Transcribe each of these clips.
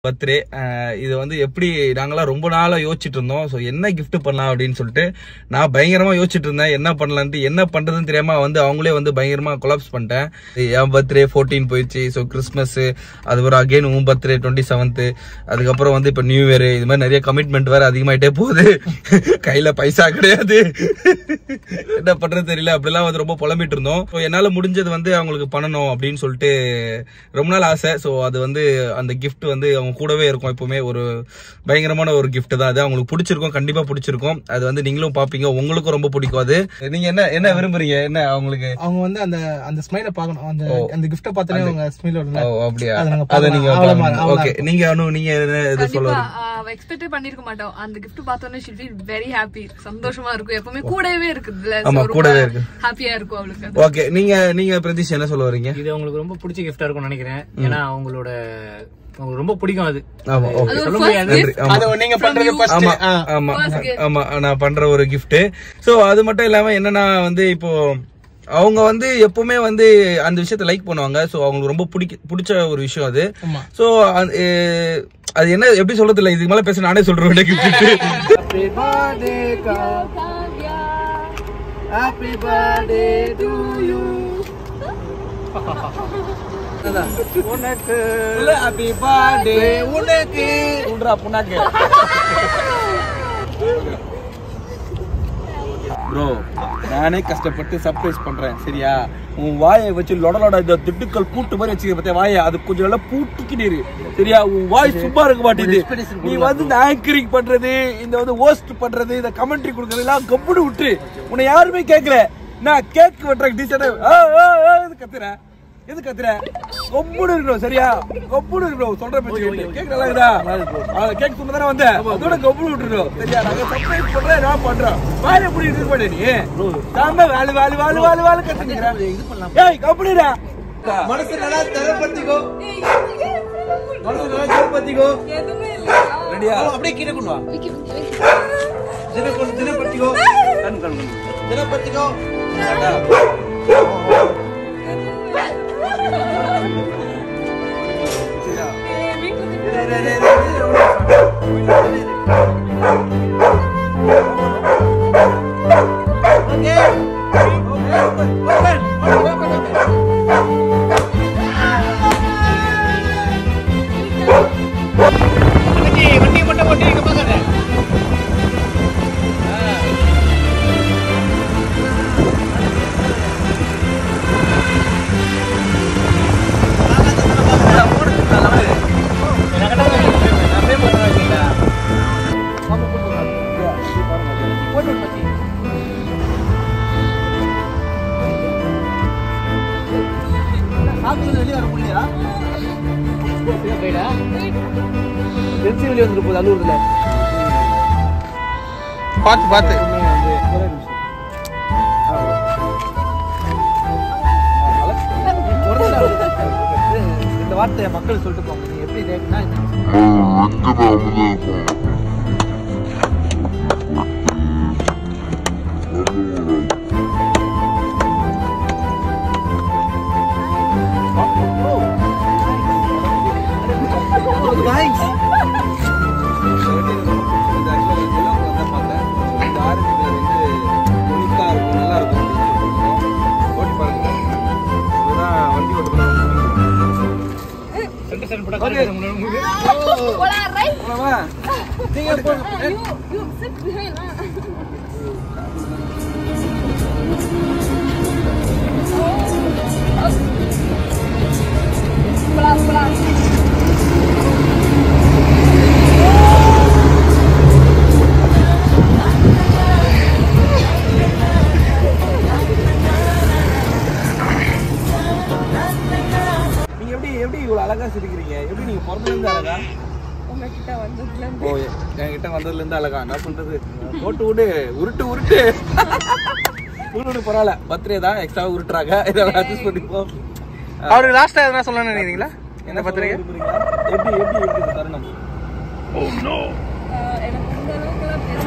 Birthday இது வந்து எப்படி நாங்களாம் ரொம்ப நாளா யோசிச்சுட்டு இருந்தோம் ஸோ என்ன gift பண்ணலாம் அப்படின்னு சொல்லிட்டு நான் பயங்கரமா யோசிச்சுட்டு இருந்தேன் என்ன பண்ணலான்ட்டு என்ன பண்றதுன்னு தெரியாம வந்து அவங்களே வந்து பயங்கரமா கொலாப்ஸ் பண்ணிட்டேன் என் பர்த்டே ஃபோர்டீன் போயிடுச்சு ஸோ கிறிஸ்மஸ் அதுக்கப்புறம் அகைன் உன் பர்த்டே டுவெண்ட்டி செவன்த் அதுக்கப்புறம் வந்து இப்போ நியூ இயர் இது மாதிரி நிறைய கமிட்மெண்ட் வேற அதிகமாயிட்டே போகுது கையில பைசா கிடையாது என்ன பண்றது தெரியல அப்படிலாம் வந்து ரொம்ப புலம்பிட்டு இருந்தோம் ஸோ என்னால முடிஞ்சது வந்து அவங்களுக்கு பண்ணணும் அப்படின்னு சொல்லிட்டு ரொம்ப நாள் ஆசை ஸோ அது வந்து அந்த gift வந்து அவங்க கூடவே இருக்கும் எப்பவுமே ஒரு பயங்கரமான ஒரு gift தான் அது அவங்களுக்கு பிடிச்சிருக்கும் கண்டிப்பா பிடிச்சிருக்கும் அது வந்து நீங்களும் பாப்பீங்க உங்களுக்கும் ரொம்ப பிடிக்கும் அது நீங்க என்ன என்ன விரும்புறீங்க என்ன அவங்களுக்கு அவங்க வந்து அந்த அந்த ஸ்மைல பாக்கணும் அந்த அந்த கிஃப்ட பார்த்தாலே அவங்க ஸ்மைல் வரும்ல ஓ அப்படியா அதை நாங்க அதை நீங்க பார்க்கலாம். அவ்வளவு அவ்வளவு ஓகே நீங்க அனு நீங்க என்ன இது சொல்ல கண்டிப்பா அவ எக்ஸ்பெக்டே பண்ணிருக்க மாட்டோம் அந்த gift பார்த்தோன்னே ஷில் ஃபீல் வெரி ஹாப்பி சந்தோஷமா இருக்கும் எப்பவுமே கூடவே இருக்குதுல்ல ஆமா, கூடவே இருக்கு. ஹாப்பியா இருக்கும் அவளுக்கு அது. ஓகே நீங்க நீங்க பிரதீஷ் என்ன சொல்ல வரீங்க இது அவங்களுக்கு ரொம்ப பிடிச்ச கிஃப்டா இருக்கும்னு நினைக்கிறேன் ஏன்னா அவங்களோட அவங்களுக்கு ரொம்ப பிடிக்கும் அது ஆமா ஓகே அது ஒரு சொல்ல first முடியாது. நன்றி gift ஆமா அது நீங்க பண்றது you. first ஆமா ஆ. ஆமா First gift. ஆமா நான் பண்ற ஒரு gift சோ அது மட்டும் இல்லாம என்னன்னா வந்து இப்போ அவங்க வந்து எப்பவுமே வந்து அந்த விஷயத்த லைக் பண்ணுவாங்க சோ அவங்களுக்கு ரொம்ப பிடிக்க பிடிச்ச ஒரு விஷயம் அது ஆமா. சோ அது என்ன எப்படி சொல்றது இல்ல இதுக்கு மேல பேச நானே சொல்றேன் கிஃப்ட் ஹாப்பி பர்த்டே உனக்கு உன்றா புண்ணாக்கு ப்ரோ நானே கஷ்டப்பட்டு சர்ப்ரைஸ் பண்றேன் சரியா உன் வாயை வச்சு லொட லொட இந்த திட்டுக்கள் பூட்டு மாதிரி வச்சுக்க பத்தியா வாயை அது கொஞ்சம் நல்லா பூட்டிக்கிட்டு இரு சரியா உன் வாய் சும்மா இருக்க மாட்டேங்குது நீ வந்து இந்த ஆங்கரிங் பண்றது இந்த வந்து ஹோஸ்ட் பண்றது இந்த கமெண்ட்ரி கொடுக்கறது எல்லாம் கப்புடு விட்டு உன்னை யாருமே கேட்கல நான் கேக் வெட்டுறேன் டீச்சர் கத்துறேன் எது கத்துற கொம்புடு இருக்கணும் சரியா கொம்புடு இருக்கணும் சொல்ற பேச்சு கேட்டு கேக் நல்லா இருக்குதா அத கேக் சொன்ன தானே வந்த அதோட கொம்புடு விட்டுருணும் சரியா நாங்க சர்ப்ரைஸ் பண்றேன் நான் பண்றோம் வாயில புடி இருக்க மாட்டே நீ சாம வேலு வேலு வேலு வேலு வேலு கத்துக்கிறேன் ஏய் கம்புடுடா மனசு நல்லா தரப்பத்திக்கோ மனசு நல்லா தரப்பத்திக்கோ ரெடியா அப்படியே கீழே கொண்டு வா தின கொண்டு தின பத்திக்கோ கண் கண் தின பத்திக்கோ வெளியே வந்துட்டு போகுது அலூர்ல பாத்து பாத்து இந்த வார்த்தையை மக்கள் சொல்லிட்டு போங்க நீ எப்படி கேட்குனா நீங்க எப்படி எப்படி இவ்வளவு அழகா சிரிக்கிறீங்க எப்படி நீங்க பிறந்ததுல இருந்து அழகா உங்ககிட்ட வந்ததுல ஓ என்கிட்ட வந்ததுல இருந்து அழகா என்ன பண்றது போட்டு விடு உருட்டு உருட்டு விடு விடு பரவாயில்ல பர்த்டே தான் எக்ஸ்ட்ரா உருட்டுறாங்க இதை அட்ஜஸ்ட் பண்ணிப்போம் அவருக்கு லாஸ்டா எதனா சொல்லணும்னு நினைக்கிறீங்களா என்ன பத்திரிக்கை எப்படி எப்படி இருக்கு இந்த தருணம் எனக்கு இந்த அளவுக்குலாம் பேச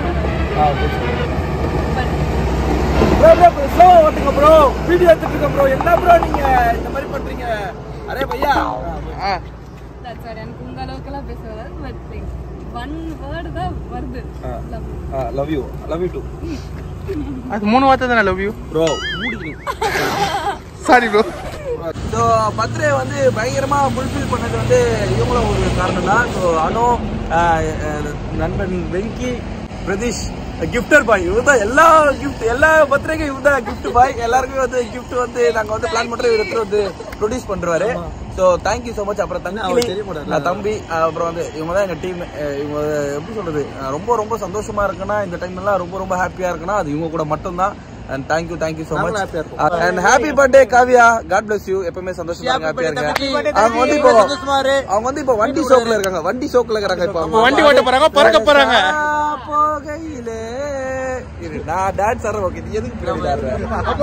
ப்ரோ ப்ரோ ஸ்லோ ஓட்டுங்க ப்ரோ வீடியோ எடுத்துட்டு ப்ரோ என்ன ப்ரோ நீங்க இந்த மாதிரி பண்றீங்க அரே பையா ஆ தட்ஸ் ஆல் எனக்கு உங்க அளவுக்குலாம் பேச வராது பட் லைக் ஒன் வேர்டு தான் வருது Love. Love you love you too அது மூணு வார்த்தை தானே லவ் யூ ப்ரோ மூடிக்கணும் சாரி ப்ரோ ஸோ பர்த்டே வந்து பயங்கரமா ஃபுல்ஃபில் பண்ணது வந்து இவங்களும் ஒரு காரணம் தான் ஸோ அனு ஆஹ், அஹ், நண்பன் வெங்கி பிரதீஷ் கிஃப்டர் பாய் இவர் தான் எல்லா கிஃப்ட் எல்லா பர்த்டேக்கும் இவர் தான் கிஃப்ட் பாய் எல்லாருக்குமே வந்து கிஃப்ட் வந்து நாங்க வந்து பிளான் பண்றோம் இவர் எடுத்துட்டு வந்து ப்ரொடியூஸ் பண்றாரு ஸோ தேங்க்யூ ஸோ மச் அப்புறம் தம்பி நான் தம்பி அஹ், அப்புறம் வந்து இவங்க தான் எங்க டீம் இவங்க எப்படி சொல்றது அஹ், ரொம்ப ரொம்ப சந்தோஷமா இருக்குன்னா இந்த டைம் எல்லாம் ரொம்ப ரொம்ப ஹாப்பியா இருக்குன்னா அது இவங்க கூட மட்டும்தான் and thank you thank you so much and happy birthday Kavya God bless you எப்பவுமே சந்தோஷமா இருங்க ஹாப்பியா இருங்க அவங்க வந்து இப்போ அவங்க வந்து இப்போ வண்டி ஷோக்ல இருக்காங்க வண்டி ஷோக்ல இருக்காங்க இப்போ அவங்க. வண்டி ஓட்ட போறாங்க பறக்க போறாங்க ஆ, போகையிலே இரு, நான் டான்ஸ் ஆடுறேன் ஓகே நீ எதுக்கு பின்னாடி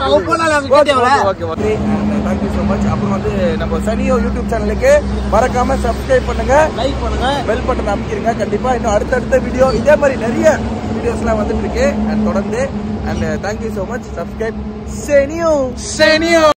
ஓகே தேங்க்யூ ஸோ மச் அப்புறம் வந்து நம்ம சனியோ யூடியூப் சேனலுக்கு மறக்காம சப்ஸ்கிரைப் பண்ணுங்க லைக் பண்ணுங்க பெல் பட்டன் அமைக்கிருங்க கண்டிப்பா இன்னும் அடுத்தடுத்த வீடியோ இதே மாதிரி நிறைய வீடியோஸ்லாம் வந்துட்டு இருக்கு and தொடர்ந்து and thank you so much subscribe சனியோ சனியோ